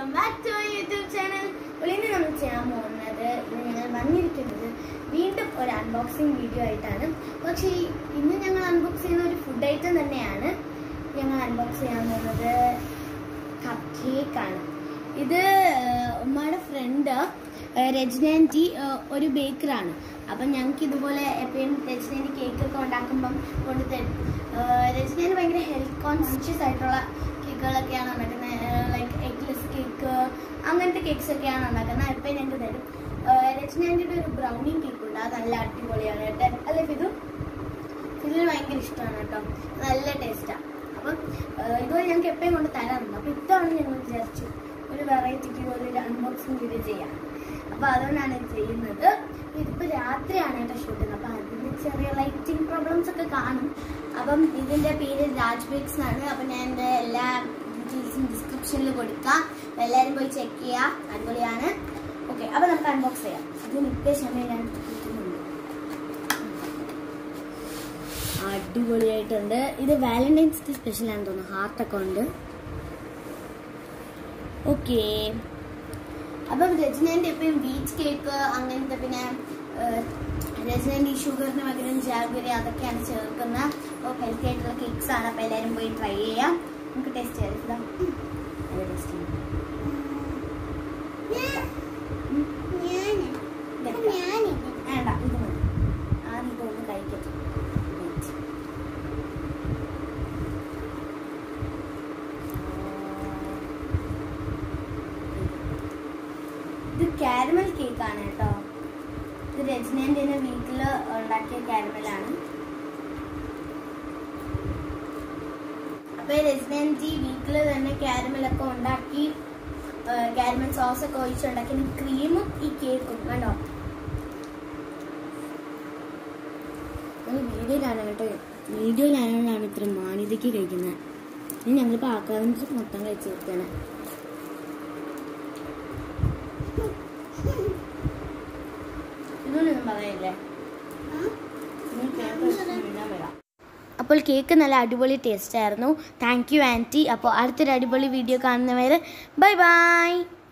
Welcome back to my YouTube channel അപ്പോൾ ഇന്ന് നമ്മൾ ചെയ്യാൻ പോകുന്നത് ഇന്ന് ഞങ്ങൾ വന്നിരിക്കുന്നത് വീണ്ടും ഒരു അൺബോക്സിങ് വീഡിയോ ആയിട്ടാണ് പക്ഷേ ഈ- ഇന്ന് ഞങ്ങൾ അൺബോക്സ് ചെയ്യുന്ന ഒരു ഫുഡ് ഐറ്റം തന്നെയാണ് ഞങ്ങൾ അൺബോക്സ് ചെയ്യാൻ പോകുന്നത് കപ്പ് കേക്കാണ് ഇത് ഏഹ്, ഉമ്മയുടെ ഫ്രണ്ട് രജനാൻറ്റി ഒരു ബേക്കറാണ് അപ്പം ഞങ്ങൾക്ക് ഇതുപോലെ എപ്പോഴും രജനാൻറ്റി കേക്കൊക്കെ ഉണ്ടാക്കുമ്പം കൊണ്ട് തരും രജനാൻറ്റി ഭയങ്കര ഹെൽത്ത് കോൺഷ്യസ് ആയിട്ടുള്ള കേക്കുകളൊക്കെയാണ് ഉണ്ടാക്കുന്നത് ലൈക്ക് എഗ്ലെസ് കേക്ക് അങ്ങനത്തെ കേക്ക്സ് ഒക്കെയാണ് ഉണ്ടാക്കുന്നത് എപ്പോഴും ഞങ്ങൾക്ക് തരും രജനാൻറ്റിയുടെ ഒരു ബ്രൗണി കേക്ക് ഉണ്ട് അത് നല്ല അടിപൊളിയാണ് കേട്ടോ അല്ലേ ഇത് ഇതിന് ഭയങ്കര ഇഷ്ടമാണ് കേട്ടോ നല്ല ടേസ്റ്റാണ് അപ്പം ഏഹ് ഇതുപോലെ ഞങ്ങൾക്ക് എപ്പോഴും കൊണ്ട് തരാറുണ്ട് അപ്പം ഇത്തവണ ഞങ്ങൾ വിചാരിച്ചു ഒരു വെറൈറ്റിക്ക് പോലെ ഒരു അൺബോക്സിങ് വീഡിയോ ചെയ്യാം അപ്പം അതുകൊണ്ടാണ് ഇത് ചെയ്യുന്നത് ഇതിപ്പോൾ രാത്രിയാണ് കേട്ടോ ഷൂട്ട് ചെയ്യുന്നത് അപ്പം അതിന് ചെറിയ ലൈറ്റിംഗ് പ്രോബ്ലംസ് ഒക്കെ കാണും അപ്പം ഇതിൻ്റെ പേര് രാജ് ബേക്സ് ആണ് അപ്പം ഞാൻ എൻ്റെ എല്ലാ ഡീറ്റെയിൽസും ഡിസ്ക്രിപ്ഷനിൽ കൊടുക്കാം അപ്പം എല്ലാവരും പോയി ചെക്ക് ചെയ്യുക അടിപൊളിയാണ് ഓക്കെ അപ്പം നമുക്ക് അൺബോക്സ് ചെയ്യാം ഇത് മിക്ക ക്ഷമ ഞാൻ കിട്ടുന്നുണ്ട് അടിപൊളിയായിട്ടുണ്ട് ഇത് വാലന്റൈൻസ് ഡേ സ്പെഷ്യൽ ആണെന്ന് തോന്നുന്നു ഹാർട്ടൊക്കെ ഉണ്ട് ഓക്കെ അപ്പം രജനേൻ്റെ എപ്പോഴും ബീച്ച് കേക്ക് അങ്ങനത്തെ പിന്നെ രജനേൻ്റെ ഈ ഷുഗറിന് പകരം ജാഗരി അതൊക്കെയാണ് ചേർക്കുന്നത് അപ്പോൾ ഹെൽത്തി ആയിട്ടുള്ള കേക്ക്സ് ആണ് അപ്പോൾ എല്ലാവരും പോയി ട്രൈ ചെയ്യാം നമുക്ക് ടേസ്റ്റ് ചെയ്യാം ഇതാ. നല്ല ടേസ്റ്റ് ചെയ്യാം വേണ്ട ഇത് മതി ആദ്യം ഇതൊന്ന് കഴിക്കട്ടെ Wait. ഇത് കാരമൽ കേക്ക് ആണ് കേട്ടോ ഇത് രജനേന്റെ വീട്ടിൽ ഉണ്ടാക്കിയ കാരമലാണ് അപ്പൊ രജനേൻജി വീട്ടിൽ തന്നെ കാരമൽ ഒക്കെ ഉണ്ടാക്കി കാരമൽ സോസ് ഒക്കെ ഒഴിച്ചുണ്ടാക്കിയ ക്രീമും ഈ കേക്കും കണ്ടോ വീഡിയോയിലാണ് കേട്ടോ വീഡിയോയിലായതുകൊണ്ടാണ് ഇത്ര മാന്യതയ്ക്ക് കഴിക്കുന്നത് ഇനി ഞങ്ങളിപ്പോൾ ആക്കാതെ മൊത്തം കഴിച്ചു തീർക്കാണ് ഇതൊന്നും പറയില്ലേ അപ്പോൾ കേക്ക് നല്ല അടിപൊളി ടേസ്റ്റ് ആയിരുന്നു താങ്ക് യു ആൻറ്റി അപ്പോൾ അടുത്തൊരു അടിപൊളി വീഡിയോ കാണുന്നവരെ ബൈ ബൈ